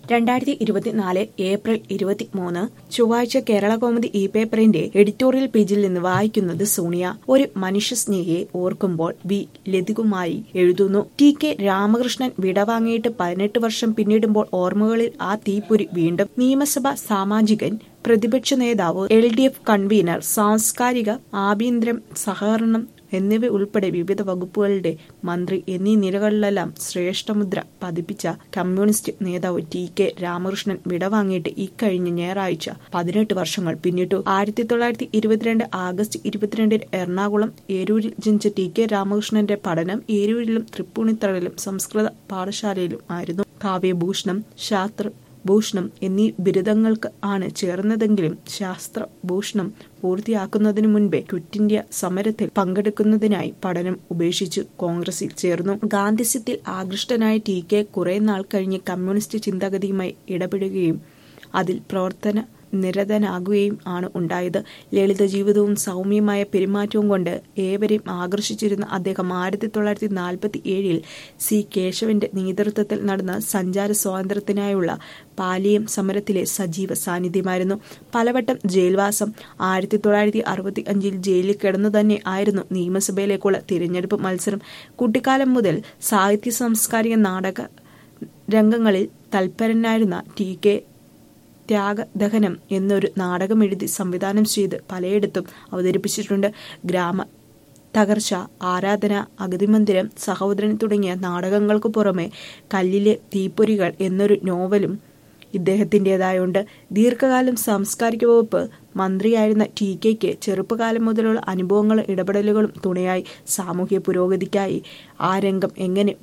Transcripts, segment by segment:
രണ്ടായിരത്തി ഇരുപത്തിനാല് ഏപ്രിൽ ഇരുപത്തിമൂന്ന് ചൊവ്വാഴ്ച കേരള കൗമുദി ഇ പേപ്പറിന്റെ എഡിറ്റോറിയൽ പേജിൽ നിന്ന് വായിക്കുന്നത് സോണിയ ഒരു മനുഷ്യസ്നേഹിയെ ഓർക്കുമ്പോൾ വി ലതികുമായി എഴുതുന്നു ടി കെ രാമകൃഷ്ണൻ വിടവാങ്ങിയിട്ട് പതിനെട്ട് വർഷം പിന്നിടുമ്പോൾ ഓർമ്മകളിൽ ആ തീപ്പൊരി വീണ്ടും നിയമസഭാ സാമാജികൻ പ്രതിപക്ഷ നേതാവ് എൽ ഡി എഫ് കൺവീനർ സാംസ്കാരിക ആഭ്യന്തരം സഹകരണം എന്നിവ ഉൾപ്പെടെ വിവിധ വകുപ്പുകളുടെ മന്ത്രി എന്നീ നിലകളിലെല്ലാം ശ്രേഷ്ഠമുദ്ര പതിപ്പിച്ച കമ്മ്യൂണിസ്റ്റ് നേതാവ് ടി കെ രാമകൃഷ്ണൻ വിടവാങ്ങിയിട്ട് ഇക്കഴിഞ്ഞ ഞായറാഴ്ച പതിനെട്ട് വർഷങ്ങൾ പിന്നിട്ടു ആയിരത്തി തൊള്ളായിരത്തി ഇരുപത്തിരണ്ട് ആഗസ്റ്റ് ഇരുപത്തിരണ്ടിന് എറണാകുളം ഏരൂരിൽ ജനിച്ച ടി കെ രാമകൃഷ്ണന്റെ പഠനം ഏരൂരിലും തൃപ്പൂണിത്തറയിലും സംസ്കൃത പാഠശാലയിലും ആയിരുന്നു കാവ്യഭൂഷണം ശാസ്ത്ര ഭൂഷണം എന്നീ ബിരുദങ്ങൾക്ക് ആണ് ചേർന്നതെങ്കിലും ശാസ്ത്രഭൂഷണം പൂർത്തിയാക്കുന്നതിനു മുൻപേ ക്വിറ്റ് ഇന്ത്യ സമരത്തിൽ പങ്കെടുക്കുന്നതിനായി പഠനം ഉപേക്ഷിച്ചു കോൺഗ്രസിൽ ചേർന്നു ഗാന്ധിസ്യത്തിൽ ആകൃഷ്ടനായ ടി കെ കുറെ നാൾ കഴിഞ്ഞ് കമ്മ്യൂണിസ്റ്റ് ചിന്താഗതിയുമായി ഇടപെടുകയും അതിൽ പ്രവർത്തന നിരതനാകുകയും ആണ് ഉണ്ടായത് ലളിത ജീവിതവും സൗമ്യമായ പെരുമാറ്റവും കൊണ്ട് ഏവരെയും ആകർഷിച്ചിരുന്ന അദ്ദേഹം ആയിരത്തി തൊള്ളായിരത്തി നാൽപ്പത്തി ഏഴിൽ സി കേശവന്റെ നേതൃത്വത്തിൽ നടന്ന സഞ്ചാര സ്വാതന്ത്ര്യത്തിനായുള്ള പാലിയം സമരത്തിലെ സജീവ സാന്നിധ്യമായിരുന്നു പലവട്ടം ജയിൽവാസം ആയിരത്തി തൊള്ളായിരത്തി അറുപത്തി അഞ്ചിൽ ജയിലിൽ കിടന്നു തന്നെ ആയിരുന്നു നിയമസഭയിലേക്കുള്ള തിരഞ്ഞെടുപ്പ് മത്സരം കുട്ടിക്കാലം മുതൽ സാഹിത്യ സാംസ്കാരിക നാടക രംഗങ്ങളിൽ തൽപരനായിരുന്ന ടി കെ ത്യാഗദഹനം എന്നൊരു നാടകം എഴുതി സംവിധാനം ചെയ്ത് പലയിടത്തും അവതരിപ്പിച്ചിട്ടുണ്ട് ഗ്രാമ തകർച്ച ആരാധന അഗതിമന്ദിരം സഹോദരൻ തുടങ്ങിയ നാടകങ്ങൾക്ക് പുറമെ കല്ലിലെ തീപ്പൊരികൾ എന്നൊരു നോവലും ഇദ്ദേഹത്തിൻ്റെതായുണ്ട് ദീർഘകാലം സാംസ്കാരിക വകുപ്പ് മന്ത്രിയായിരുന്ന ടി കെക്ക് ചെറുപ്പകാലം മുതലുള്ള അനുഭവങ്ങളും ഇടപെടലുകളും തുണയായി സാമൂഹ്യ പുരോഗതിക്കായി ആ രംഗം എങ്ങനെ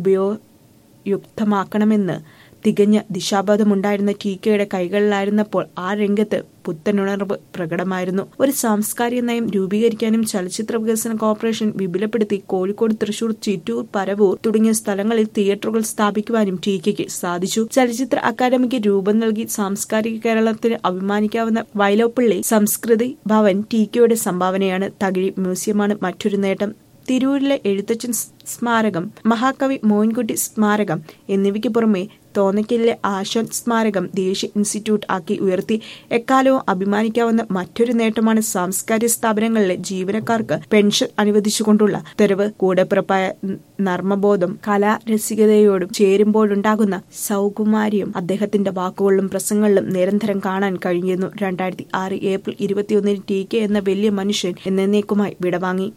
ഉപയോഗയുക്തമാക്കണമെന്ന് തികഞ്ഞ ദിശാബോധമുണ്ടായിരുന്ന ടി കെയുടെ കൈകളിലായിരുന്നപ്പോൾ ആ രംഗത്ത് പുത്തനുണർവ് പ്രകടമായിരുന്നു ഒരു സാംസ്കാരിക നയം രൂപീകരിക്കാനും ചലച്ചിത്ര വികസന കോർപ്പറേഷൻ വിപുലപ്പെടുത്തി കോഴിക്കോട് തൃശൂർ ചിറ്റൂർ പരവൂർ തുടങ്ങിയ സ്ഥലങ്ങളിൽ തിയേറ്ററുകൾ സ്ഥാപിക്കുവാനും ടി കെക്ക് സാധിച്ചു ചലച്ചിത്ര അക്കാദമിക്ക് രൂപം നൽകി സാംസ്കാരിക കേരളത്തിന് അഭിമാനിക്കാവുന്ന വയലോപ്പള്ളി സംസ്കൃതി ഭവൻ ടി കെയുടെ സംഭാവനയാണ് തകിഴി മ്യൂസിയമാണ് മറ്റൊരു നേട്ടം തിരൂരിലെ എഴുത്തച്ഛൻ സ്മാരകം മഹാകവി മോയിൻകുട്ടി സ്മാരകം എന്നിവയ്ക്ക് പുറമെ തോന്നയ്ക്കലിലെ ആശാൻ സ്മാരകം ദേശീയ ഇൻസ്റ്റിറ്റ്യൂട്ട് ആക്കി ഉയർത്തി എക്കാലവും അഭിമാനിക്കാവുന്ന മറ്റൊരു നേട്ടമാണ് സാംസ്കാരിക സ്ഥാപനങ്ങളിലെ ജീവനക്കാർക്ക് പെൻഷൻ അനുവദിച്ചുകൊണ്ടുള്ള തെരുവ് കൂടെപ്പിറപ്പായ നർമ്മബോധം കലാരസികതയോടും ചേരുമ്പോഴുണ്ടാകുന്ന സൗകുമാര്യം അദ്ദേഹത്തിന്റെ വാക്കുകളിലും പ്രസംഗങ്ങളിലും നിരന്തരം കാണാൻ കഴിഞ്ഞിരുന്നു രണ്ടായിരത്തി ആറ് ഏപ്രിൽ ഇരുപത്തിയൊന്നിന് ടി കെ എന്ന വലിയ മനുഷ്യൻ എന്നേക്കുമായി വിടവാങ്ങി